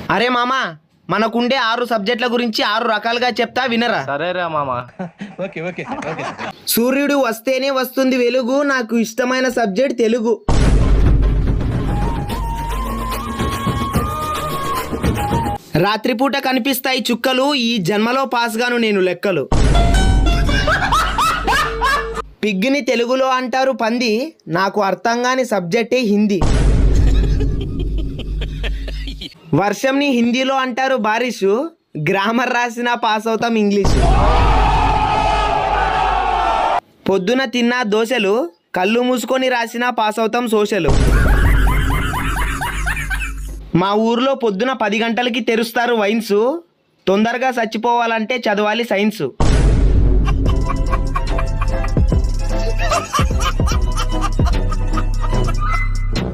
అరే మామా మనకుండే ఆరు సబ్జెక్టుల గురించి ఆరు రకాలుగా చెప్తా వినరా సరేరా మామ సూర్యుడు వస్తేనే వస్తుంది వెలుగు నాకు ఇష్టమైన సబ్జెక్ట్ తెలుగు రాత్రిపూట కనిపిస్తాయి చుక్కలు ఈ జన్మలో పాస్ గాను నేను లెక్కలు పిగ్గిని తెలుగులో అంటారు పంది నాకు అర్థం కాని సబ్జెక్టే హిందీ వర్షంని హిందీలో అంటారు బారిషు గ్రామర్ రాసినా పాస్ అవుతాం ఇంగ్లీషు పొద్దున తిన్న దోశలు కళ్ళు మూసుకొని రాసినా పాస్ అవుతాం సోషలు మా ఊర్లో పొద్దున పది గంటలకి తెరుస్తారు వైన్స్ తొందరగా చచ్చిపోవాలంటే చదవాలి సైన్సు